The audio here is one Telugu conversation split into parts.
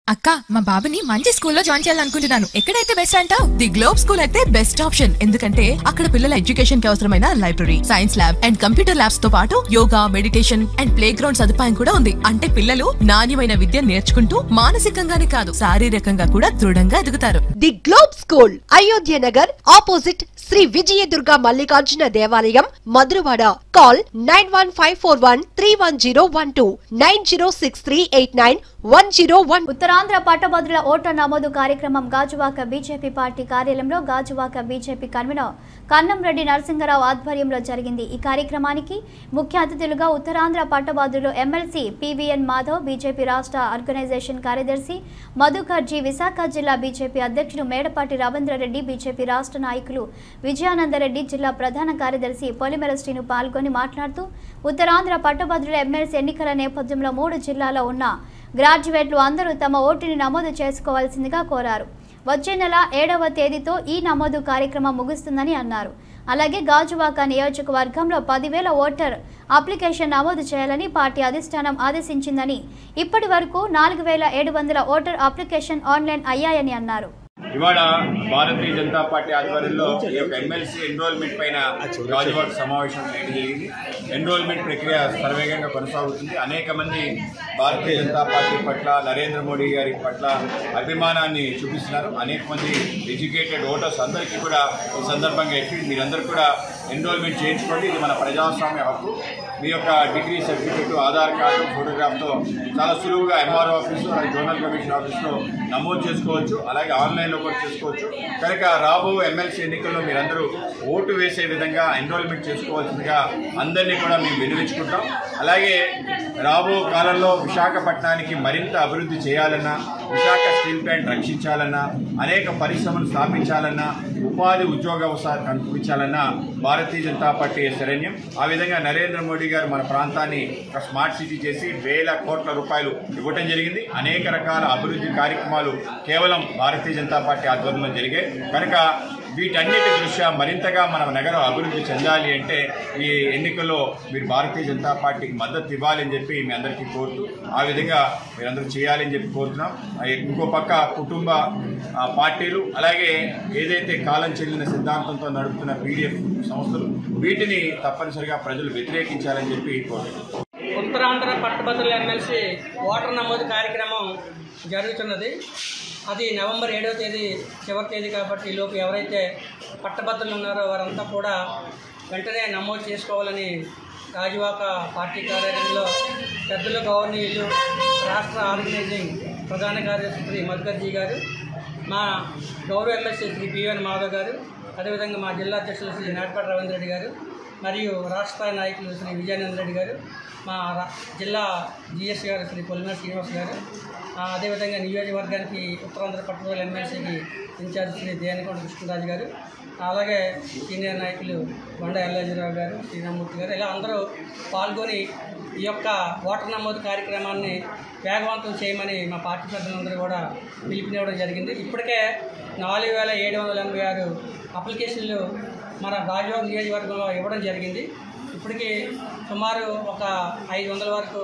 అక్క మా బాబుని మంచి స్కూల్లో జాయిన్ చేయాలనుకుంటున్నాను ఎక్కడైతే బెస్ట్ అంటావు ది గ్లోబ్ స్కూల్ అయితే బెస్ట్ ఆప్షన్ ఎందుకంటే అక్కడ పిల్లల ఎడ్యుకేషన్ కి అవసరమైన library science lab and computer labs తో పాటు yoga meditation and play ground సదుపాయం కూడా ఉంది అంటే పిల్లలు నాణ్యమైన విద్య నేర్చుకుంటూ మానసికంగానే కాదు శారీరకంగా కూడా దృఢంగా ఎదుగుతారు the Globe School Ayodhya Nagar opposite Shri Vijayadurga Mallikarjuna దేవాలయం Madhurawada call nine one five four one three one zero one two nine zero six three eight nine one zero one Uttarandhra పట్టభద్రుల ఓటర్ నమోదు కార్యక్రమం గాజువాక బీజేపీ పార్టీ కార్యాలయంలో గాజువాక బీజేపీ కన్వీనర్ కన్నంరెడ్డి నరసింహరావు ఆధ్వర్యంలో జరిగింది ఈ కార్యక్రమానికి ముఖ్య అతిథులుగా ఉత్తరాంధ్ర పట్టభద్రులు ఎమ్మెల్సీ పివిఎన్ మాధవ్ బీజేపీ రాష్ట్ర ఆర్గనైజేషన్ కార్యదర్శి మధుకర్ జీ విశాఖ జిల్లా బీజేపీ అధ్యక్షుడు మేడపాటి రవీంద్రరెడ్డి బీజేపీ రాష్ట్ర నాయకులు విజయానందరెడ్డి జిల్లా ప్రధాన కార్యదర్శి పొలిమెర శ్రీను పాల్గొని మాట్లాడుతూ ఉత్తరాంధ్ర పట్టభద్రుల ఎమ్మెల్సీ ఎన్నికల నేపథ్యంలో మూడు జిల్లాలో ఉన్న గ్రాడ్యుయేట్లు అందరూ తమ ఓటుని నమోదు చేసుకోవాల్సిందిగా కోరారు వచ్చే నెల ఏడవ తేదీతో ఈ నమోదు కార్యక్రమం ముగుస్తుందని అన్నారు అలాగే గాజువాక నియోజకవర్గంలో పదివేల ఓటర్ అప్లికేషన్ నమోదు చేయాలని పార్టీ అధిష్టానం ఆదేశించిందని ఇప్పటి వరకు నాలుగు వేల ఏడు వందల ఓటర్ అప్లికేషన్ ఆన్లైన్ అయ్యాయని అన్నారు ఇవాళ భారతీయ జనతా పార్టీ ఆధ్వర్యంలో ఈ యొక్క ఎమ్మెల్సీ ఎన్రోల్మెంట్ పైన గాజువాక సమావేశం చేయడం జరిగింది ఎన్రోల్మెంట్ ప్రక్రియ సర్వేగంగా కొనసాగుతుంది అనేక మంది భారతీయ జనతా పార్టీ పట్ల నరేంద్ర మోడీ గారి పట్ల అభిమానాన్ని చూపిస్తున్నారు అనేక మంది ఎడ్యుకేటెడ్ ఓటర్స్ అందరికీ కూడా ఈ సందర్భంగా ఎక్కి మీరందరూ కూడా ఎన్రోల్మెంట్ చేయించుకోండి ఇది మన ప్రజాస్వామ్య హక్కు మీ యొక్క డిగ్రీ సర్టిఫికేట్ ఆధార్ కార్డు ఫోటోగ్రాఫ్తో చాలా సులువుగా ఎంఆర్ఓ ఆఫీసు అలాగే జోనల్ కమిషన్ ఆఫీస్లో నమోదు చేసుకోవచ్చు అలాగే ఆన్లైన్లో కూడా చేసుకోవచ్చు కనుక రాబో ఎమ్మెల్సీ ఎన్నికల్లో మీరందరూ ఓటు వేసే విధంగా ఎన్రోల్మెంట్ చేసుకోవాల్సిందిగా అందరినీ కూడా మేము వినియోగించుకుంటాం అలాగే రాబో కాలంలో విశాఖపట్నానికి మరింత అభివృద్ధి చేయాలన్నా విశాఖ స్టీల్ ప్లాంట్ రక్షించాలన్నా అనేక పరిశ్రమలు స్థాపించాలన్నా ఉపాధి ఉద్యోగ అవసరాలు కల్పించాలన్నా భారతీయ జనతా పార్టీ శరణ్యం ఆ విధంగా నరేంద్ర మోడీ గారు మన ప్రాంతాన్ని ఒక స్మార్ట్ సిటీ చేసి వేల కోట్ల రూపాయలు ఇవ్వటం జరిగింది అనేక రకాల అభివృద్ధి కార్యక్రమాలు కేవలం భారతీయ జనతా పార్టీ ఆధ్వర్యంలో జరిగాయి కనుక వీటన్నిటి దృష్ట్యా మరింతగా మన నగరం అభివృద్ధి చెందాలి అంటే ఈ ఎన్నికల్లో మీరు భారతీయ జనతా పార్టీకి మద్దతు ఇవ్వాలి అని చెప్పి మీ అందరికీ కోరుతూ ఆ విధంగా మీరందరూ చేయాలని చెప్పి కోరుతున్నాం ఆ ఇంకో పక్క కుటుంబ ఆ, పార్టీలు అలాగే ఏదైతే కాలం చెల్లిన సిద్ధాంతంతో నడుపుతున్న పీడిఎఫ్ సంస్థలు వీటిని తప్పనిసరిగా ప్రజలు వ్యతిరేకించాలని చెప్పి కోరుతున్నాం ఉత్తరాంధ్ర పట్టభద్రుల ఎమ్మెల్సీ ఓటర్ నమోదు కార్యక్రమం జరుగుతున్నది అది నవంబర్ ఏడవ తేదీ చివరి తేదీ కాబట్టి ఈ లోపు ఎవరైతే పట్టభద్రులు ఉన్నారో వారంతా కూడా వెంటనే నమోదు చేసుకోవాలని రాజువాక పార్టీ కార్యాలయంలో పెద్దలు గవర్నీయులు రాష్ట్ర ఆర్గనైజింగ్ ప్రధాన కార్యదర్శి శ్రీ మధుకర్జీ గారు మా గౌరవ ఎమ్మెల్సీ శ్రీ పివన్ మాధవ్ గారు అదేవిధంగా మా జిల్లా అధ్యక్షులు శ్రీ నాటపాటి రవీంద్ర రెడ్డి గారు మరియు రాష్ట్ర నాయకులు శ్రీ విజయానంద రెడ్డి గారు మా రా- జిల్లా జిఎస్ గారు శ్రీ పొలిమేర శ్రీనివాస్ గారు ఆ, అదేవిధంగా నియోజకవర్గానికి ఉత్తరాంధ్ర పట్టణాల ఎమ్మెల్సీకి ఇన్ఛార్జ్ శ్రీ దేనికోట కృష్ణరాజు గారు అలాగే సీనియర్ నాయకులు బండ ఎల్లాజీరావు గారు శ్రీరామూర్తి గారు ఇలా అందరూ పాల్గొని ఈ యొక్క ఓటర్ నమోదు కార్యక్రమాన్ని వేగవంతం చేయమని మా పార్టీ పెద్దలందరూ కూడా పిలుపునివ్వడం జరిగింది ఇప్పటికే నాలుగు వేల ఏడు వందల ఎనభై ఆరు అప్లికేషన్లు మన రాజోగ నియోజకవర్గంలో ఇవ్వడం జరిగింది ఇప్పటికి సుమారు ఒక ఐదు వందల వరకు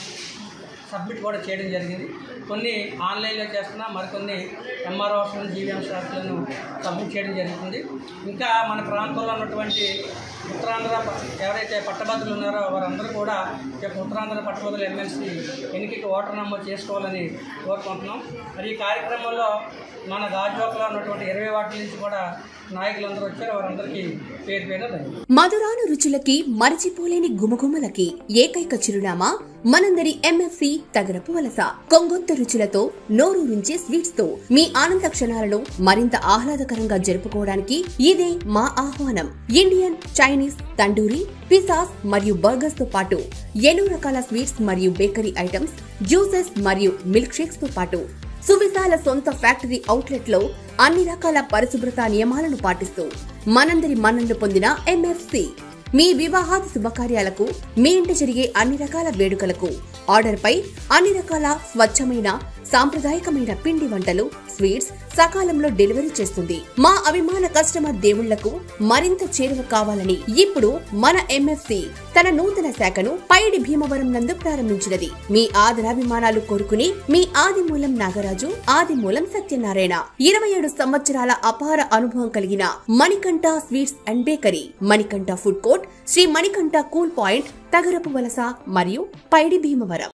సబ్మిట్ కూడా చేయడం జరిగింది కొన్ని ఆన్లైన్లో చేస్తున్నా మరికొన్ని ఎంఆర్ఓ ఆఫీసులను జీవీఎం ఆఫీసులను సబ్మిట్ చేయడం జరుగుతుంది ఇంకా మన ప్రాంతంలో ఉన్నటువంటి ఉత్తరాంధ్ర ప- ఎవరైతే పట్టభద్రులు ఉన్నారో వారందరూ కూడా ఈ యొక్క ఉత్తరాంధ్ర పట్టభద్రుల ఎమ్మెల్సీ ఎన్నికకి ఓటర్ నమోదు చేసుకోవాలని కోరుకుంటున్నాం మరి ఈ కార్యక్రమంలో మన గాజువాకలో ఉన్నటువంటి ఇరవై వార్డుల నుంచి కూడా నాయకులందరూ వచ్చారు వారందరికీ పేరు పేరు ధన్యవాదాలు మధురాను రుచులకి మరచిపోలేని గుమగుమలకి ఏకైక చిరునామా మనందరి ఎంఎఫ్సి తగరపు వలస కొంగొంత రుచులతో నోరూరించే స్వీట్స్ తో మీ ఆనంద క్షణాలను మరింత ఆహ్లాదకరంగా జరుపుకోవడానికి ఇదే మా ఆహ్వానం ఇండియన్ చైనీస్ తండూరి పిసాస్ మరియు బర్గర్స్ తో పాటు ఎన్నో రకాల స్వీట్స్ మరియు బేకరీ ఐటమ్స్ జ్యూసెస్ మరియు మిల్క్ షేక్స్ తో పాటు సువిశాల సొంత ఫ్యాక్టరీ అవుట్లెట్ లో అన్ని రకాల పరిశుభ్రత నియమాలను పాటిస్తూ మనందరి మన్ననలు పొందిన ఎంఎఫ్సి మీ వివాహాది శుభకార్యాలకు మీ ఇంటి జరిగే అన్ని రకాల వేడుకలకు ఆర్డర్ పై అన్ని రకాల స్వచ్ఛమైన సాంప్రదాయకమైన పిండి వంటలు స్వీట్స్ సకాలంలో డెలివరీ చేస్తుంది మా అభిమాన కస్టమర్ దేవుళ్లకు మరింత చేరువ కావాలని ఇప్పుడు మన ఎంఎఫ్సి తన నూతన శాఖను పైడి భీమవరం నందు ప్రారంభించినది మీ ఆదరాభిమానాలు కోరుకుని మీ ఆదిమూలం నాగరాజు ఆదిమూలం సత్యనారాయణ ఇరవై ఏడు సంవత్సరాల అపార అనుభవం కలిగిన Manikanta sweets and bakery Manikanta food court Shri Manikanta cool point Tagarapu Valasa మరియు పైడి భీమవరం